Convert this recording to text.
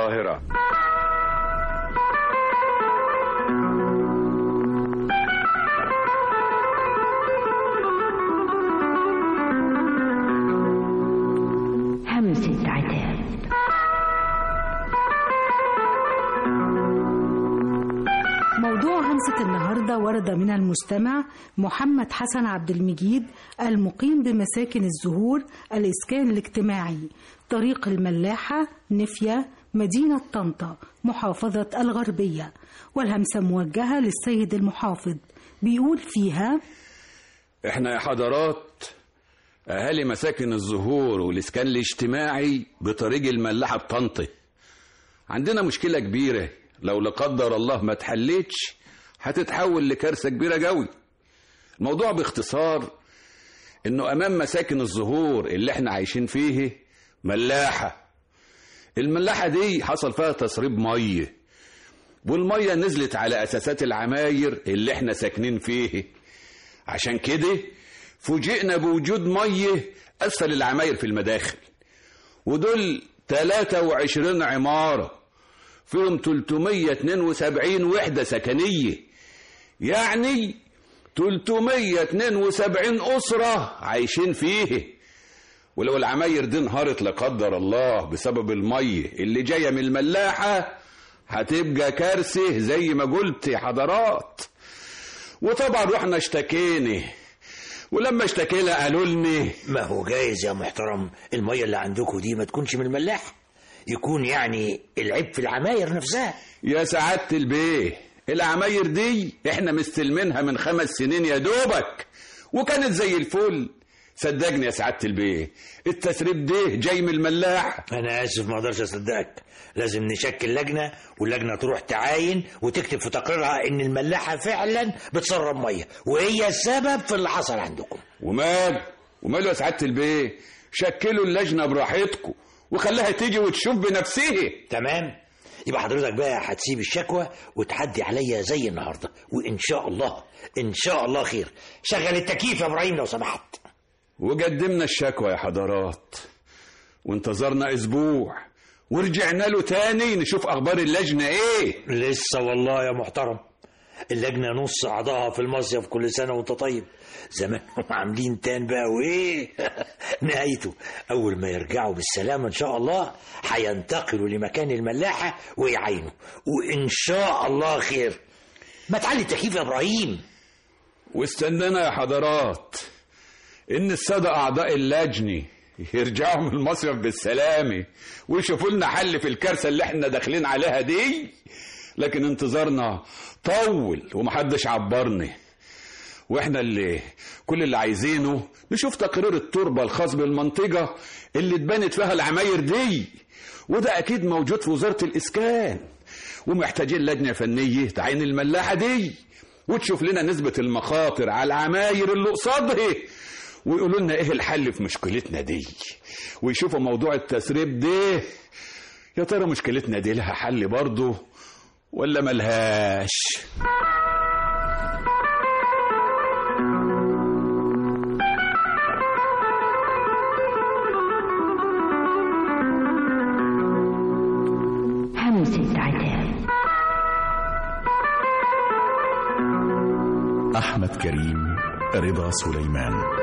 القاهرة همسة عتاب موضوع همسة النهاردة ورد من المستمع محمد حسن عبد المجيد المقيم بمساكن الزهور الإسكان الاجتماعي طريق الملاحة نفية مدينة طنطا محافظة الغربية والهمسة موجهة للسيد المحافظ بيقول فيها احنا يا حضرات اهالي مساكن الزهور والاسكان الاجتماعي بطريق الملاحة بطنطا عندنا مشكلة كبيرة لو لا قدر الله ما اتحلتش هتتحول لكارثة كبيرة قوي الموضوع باختصار انه امام مساكن الزهور اللي احنا عايشين فيه ملاحة الملاحة دي حصل فيها تسريب مية والمية نزلت على اساسات العماير اللي احنا ساكنين فيه عشان كده فوجئنا بوجود مية اسفل العماير في المداخل ودول 23 عمارة فيهم 372 وحدة سكنية يعني 372 أسرة عايشين فيه ولو العماير دي انهارت لا قدر الله بسبب المية اللي جاية من الملاحة هتبقى كارثة زي ما قلت يا حضرات وطبعا رحنا اشتكينا ولما اشتكينا قالوا لنا ما هو جايز يا محترم المية اللي عندكم دي ما تكونش من الملاح يكون يعني العيب في العماير نفسها يا سعادة البيه العماير دي احنا مستلمينها من خمس سنين يا دوبك وكانت زي الفل صدقني يا سعادة البيه التسريب ده جاي من الملاح انا اسف ما اقدرش اصدقك لازم نشكل لجنه واللجنه تروح تعاين وتكتب في تقريرها ان الملاحه فعلا بتسرب ميه وهي السبب في اللي حصل عندكم ومال وماله يا سعادة البيه شكلوا اللجنة براحتكم وخليها تيجي وتشوف بنفسها تمام يبقى حضرتك بقى هتسيب الشكوى وتحدي عليا زي النهارده وان شاء الله ان شاء الله خير شغل التكييف يا ابراهيم لو سمحت وقدمنا الشكوى يا حضرات وانتظرنا اسبوع ورجعنا له تاني نشوف اخبار اللجنة ايه لسه والله يا محترم اللجنة نص أعضائها في المصيف كل سنة وأنت طيب زمانهم عاملين تان بقى وإيه نهايته أول ما يرجعوا بالسلامة إن شاء الله هينتقلوا لمكان الملاحة ويعينوا وإن شاء الله خير ما تعلي التكييف يا إبراهيم واستنانا يا حضرات ان السادة اعضاء اللجنة يرجعوا من المصيف بالسلامة ويشوفوا لنا حل في الكارثة اللي احنا داخلين عليها دي لكن انتظارنا طول ومحدش عبرني واحنا اللي كل اللي عايزينه نشوف تقرير التربة الخاص بالمنطقة اللي اتبنت فيها العماير دي وده اكيد موجود في وزارة الاسكان ومحتاجين لجنة فنية تعين الملاحة دي وتشوف لنا نسبة المخاطر على العماير اللي قصادها ويقولوا لنا ايه الحل في مشكلتنا دي ويشوفوا موضوع التسريب ده يا ترى مشكلتنا دي لها حل برضه ولا ملهاش همسة عتاب أحمد كريم رضا سليمان